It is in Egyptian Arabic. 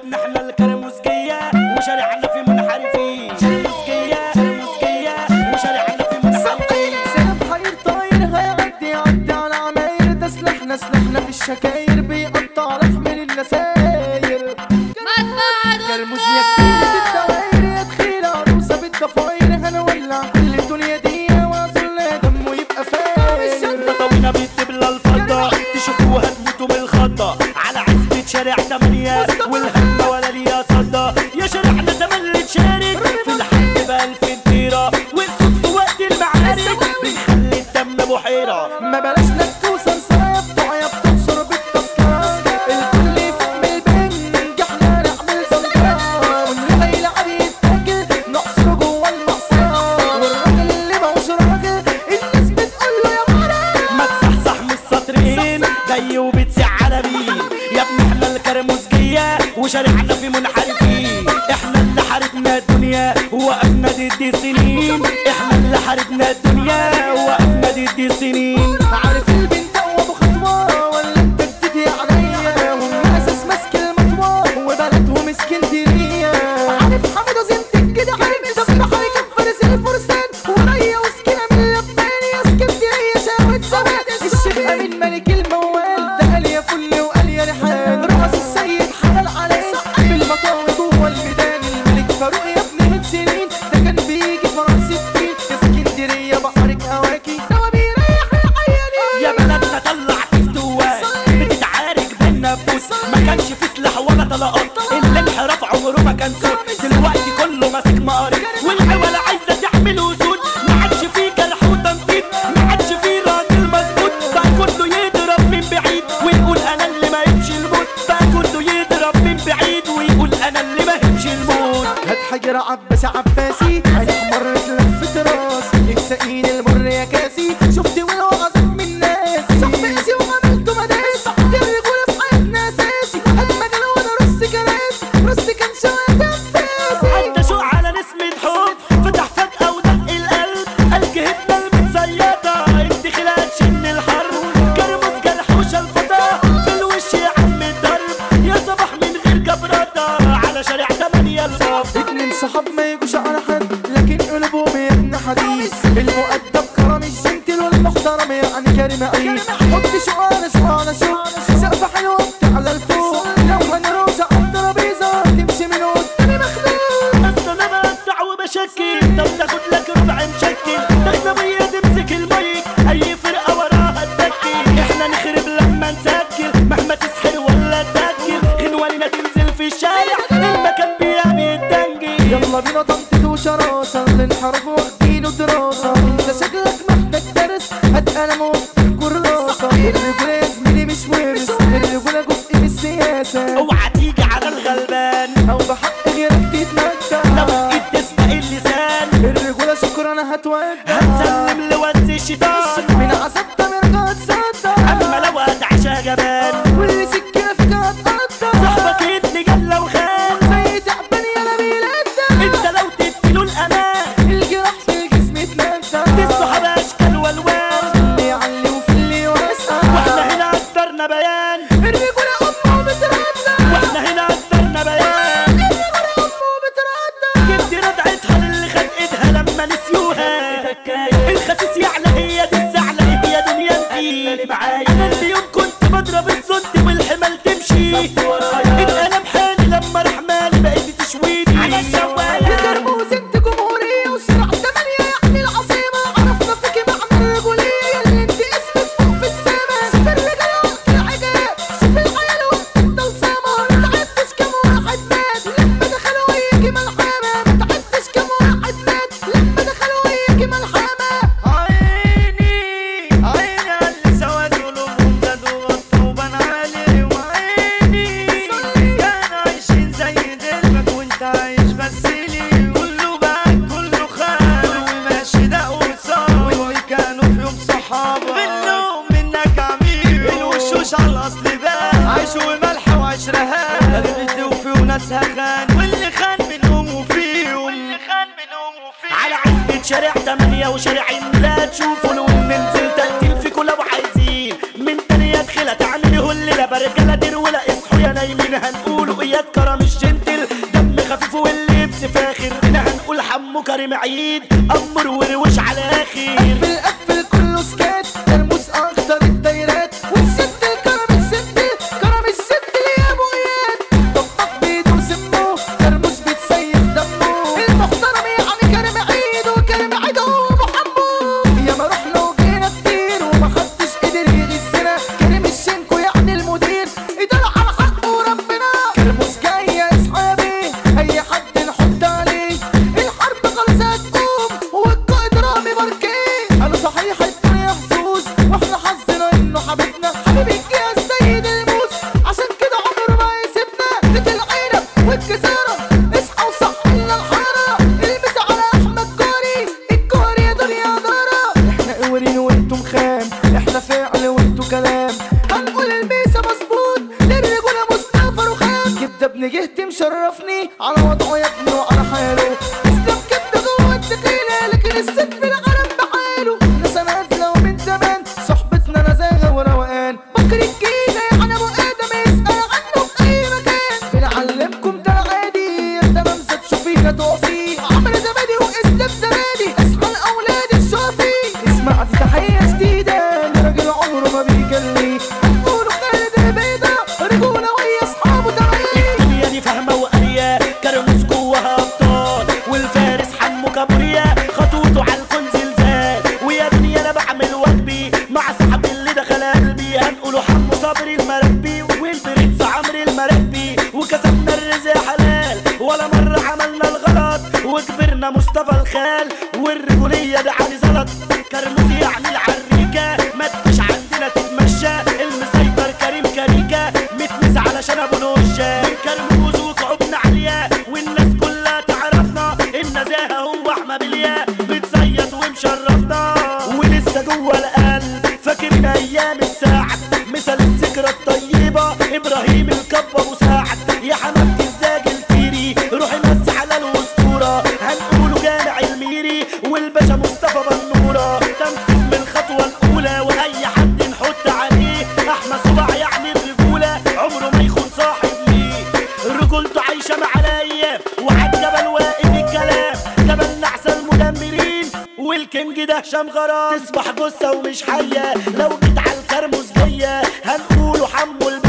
ابن احنا الكرموسكية وشارعنا في منحرفين كرموسكية كرموسكية وشارعنا في منحرفين سلام حير طاير هيعدي عدي على عماير ده سلاحنا سلاحنا في الشكاير بيقطع لحم النساير كرموز يا كتير الدواير يا تخيل عروسة بالضفاير هنولع كل الدنيا دي واظل دمه يبقى فاير تطوينا بالدبلة الفضة تشوفوها تموتوا من الخضة على عزبة شارع تمانية والهمة ولا ليها صدى يا شارعنا تملي تشارك في الحق بألف طيرة والصوت في وقت المعارك بنخلي الدم بحيرة ما بلاش لك توصل سرايا بتوع يا بتنصر بالتذكرة الكل يفهم البنج احنا نعمل سنترة واللي هيلعب يتاكل نقصره جوه المقصرة والراجل اللي ماهوش راجل الناس بتقول له يا مرة ما تصحصح من السطرين جاي وبتسع على مين يا ابني احنا الكرموسجية وشارعنا في منحرفين احنا اللي حاربنا الدنيا ووقفنا ضد السنين احنا اللي حاربنا الدنيا ووقفنا ضد السنين عارف البنت هو ابو خطوة ولا انت بتدي عليا والناس ماسك المطوة وبلدهم اسكندرية عارف حمد وزنتك كده عارف ده بحر كان فارس الفرسان وريا وسكينة من اللبان يا اسكندرية شاوت زمان الشيخ امين ملك الموال ده قال يا فل وقال يا ريحان راس السيد حلال عليه بالمطاوي جوه الميدان الملك فاروق يا ابني من سنين ده كان بيجي فرنسا الدين اسكندرية بحرك هواكي ده بيريح العيانين يا بلدنا طلع تفتوات بتتعارك بينا بوس ما كانش في سلاح ولا طلقات الانحراف عمره ما كان سود دلوقتي كله ماسك مقارب والعوالة عايزة تعمل وسود ما عادش في جرح وتنطيط ما عادش في راجل مظبوط بقى كله يضرب من بعيد ويقول انا اللي ما يمشي الموت بقى كله يضرب من بعيد ويقول انا اللي ما يمشي الموت هات حجر عباس عباسي هنحمر لفة راسي اكسقين المر يا كاسي شفت ولو عظم من ناسي صاحبي قاسي وعملته مداسي الرجولة في حياتنا اساسي هات مجال وانا رص كراسي رص كان شوية انفاسي عدى شوق على نسمة حب فتح فجأة ودق القلب قال جهتنا المتزيدة انت خلال شن الحرب كرمز جرح وشلفتة في الوش يا عم الضرب يا صباح من غير جبرتة على شارع تمانية الصف اتنين صحاب ما يجوش على حد لكن قلوبهم يا ابن حديث المؤدب كرم الجنتل والمحترم يعني كريم عيد حط شو انا شو انا شو سقف حلو على الفوق لو هنروز على الترابيزه تمشي من قدامي مخدوم بس انا بقطع وبشكل طب تاخد لك ربع مشكل دخلوية تمسك المايك اي فرقة وراها تدكل احنا نخرب لما نسجل مهما تسحر ولا تدكل غنواننا تنزل في الشارع المكان بيعمل الدنجل يلا بينا طنطة وشراسة الانحراف واخدينه دراسة انت شكلك محتاج درس هات قلم واكتب كراسة الرجولة يا زميلي مش ورث الرجولة جزء من السياسة اوعى تيجي على الغلبان او بحق غيرك لو تتمتع ايد تسبق اللسان الرجولة شكرا هتودع هتسلم لوز الشيطان من عذاب مرجع تصدع اما لو هتعشى جبان واللي سكينة فيك هتقطع صاحبك اتني جلة وخان زي تعبان يلا بيلدع انت لو تديله الامان الجراح في الجسم اتمتع دي الصحاب اشكال والوان اللي يعلي وفي اللي يوسع واحنا هنا قدرنا بيان الرجولة أمه بتردع واحنا هنا قدرنا بيان الرجولة أمه بتردع جبت ردعتها للي خد ايدها لما نسيوها الخسيس يعلى هي دي الزعلة هي دنيا انتي انا اليوم كنت بضرب الصد والحمل تمشي اتقلب حالي لما راح مالي بقيت تشويني على الشوايه ترموز انت جمهورية وشرع تمانية يعني العاصمة عرفنا فيكي معنى الرجولية اللي انت اسمك فوق في السما شوف الرجال وقت العجاب شوف العيال وقت الطلسمة ما تعدش كم واحد مات لما دخلوا يجي ملحمة ما تعدش كم واحد مات لما دخلوا يجي ملحمة عيني عيني على اللي سواد قلوبهم زادوا غطوا وبان عليه وعيني كانوا عايشين زي دلبك وانت عايش بس ليه كله بقى كله خان وماشي ده وصار واللي كانوا في يوم صحابة منهم منك عميل الوشوش على الاصل بان عيش وملح وعيش رهان غلبت وفي وناسها خان واللي خان منهم وفيهم واللي خان منهم وفيهم على عزبة شارع تمانية وشارع لا تشوفوا لو ننزل تقتل فيكوا لو عايزين من تانية دخلة تعملوا الليلة برجالة دير ولا اصحوا يا نايمين هنقولوا اياد كرم الجن حمو كريم عيد امر وروش على اخر قفل قفل كله سكات ترمس اخضر الدايرات والست الكرم الست كرم الست يا ابو اياد طبطب بيده وسمه ترمس بتسيح دمه المحترم يعني كريم عيد وكريم عيد هو ابو حمو يا ما رحنا وجينا كتير ومحدش قدر يغزنا كريم الشنكو يعني المدير ادارة على حقه وربنا كرموس جاي يا اصحابي اي حد نحط عليه الحرب خلاص هتقوم والقائد رامي باركيه انا صحيح الدنيا محظوظ واحنا حظنا انه حبيبنا حبيبك يا السيد الموس عشان كده عمره ما يسيبنا بيت العيرة والجزارة اصحى وصحي لنا الحارة البس على احمد كوري الكوري يا دنيا دارة احنا قورين وانتم خام احنا فعل وانتم كلام هنقول الميسة مظبوط للرجولة مصطفى رخام كبدة ابن جهتي مشرفني على وضعه يا ابني وعلى حاله اسلام كبدة جوه الدخيلة لكن الست في العالم بحاله احنا سنوات لو من زمان صحبتنا نزاهة وروقان بكر الجيزة يعني ابو ادم يسأل عنه في اي مكان بنعلمكم ده عادي انت ممسى تشوفيه تقفي عمرو زبادي واسلام زبادي اصحى الاولاد الشافي اسمع دي تحية جديدة لراجل عمره ما بيجلي هنقوله خالد البيضة رجولة وهي اصحابه تملي الدنيا دي فاهمة وقارية كرموس جواها أبطال والفارس حمو كابوريا خطوته على الكل زلزال ويا دنيا أنا بعمل واجبي مع صاحب اللي دخل قلبي هنقوله حمو صبري المربي والبرنس عمرو المربي وكسبنا الرزق حلال ولا مرة عملنا الغلط وكبرنا مصطفى الخال والرجولية ده علي زلط كرموس يعني العريكة ما تجيش عندنا تتمشى المسيطر كريم كاريكا متمس علشان ابو نوشة من كرموز وكعوبنا عالية والناس كلها تعرفنا النزاهة هو احمد اليا بتصيد ومشرفنا ولسه جوه القلب فاكرنا ايام السعد مثل الذكرى الطيبة ابراهيم الكب ابو سعد يا حمامتي الزاج الفيري روحي مس على الاسطورة هنقوله جامع الميري والباشا مصطفى بنورة تنفيذ من الخطوة الأولى وأي حد نحط عليه أحمد صباع يعني الرجولة عمره ما يخون صاحب ليه رجولته عايشة مع الأيام وعالجبل واقف الكلام جبل نحس المدمرين والكينج ده هشام غرام تصبح جثة ومش حية لو جيت على الكرموس جاية هنقوله حمو الب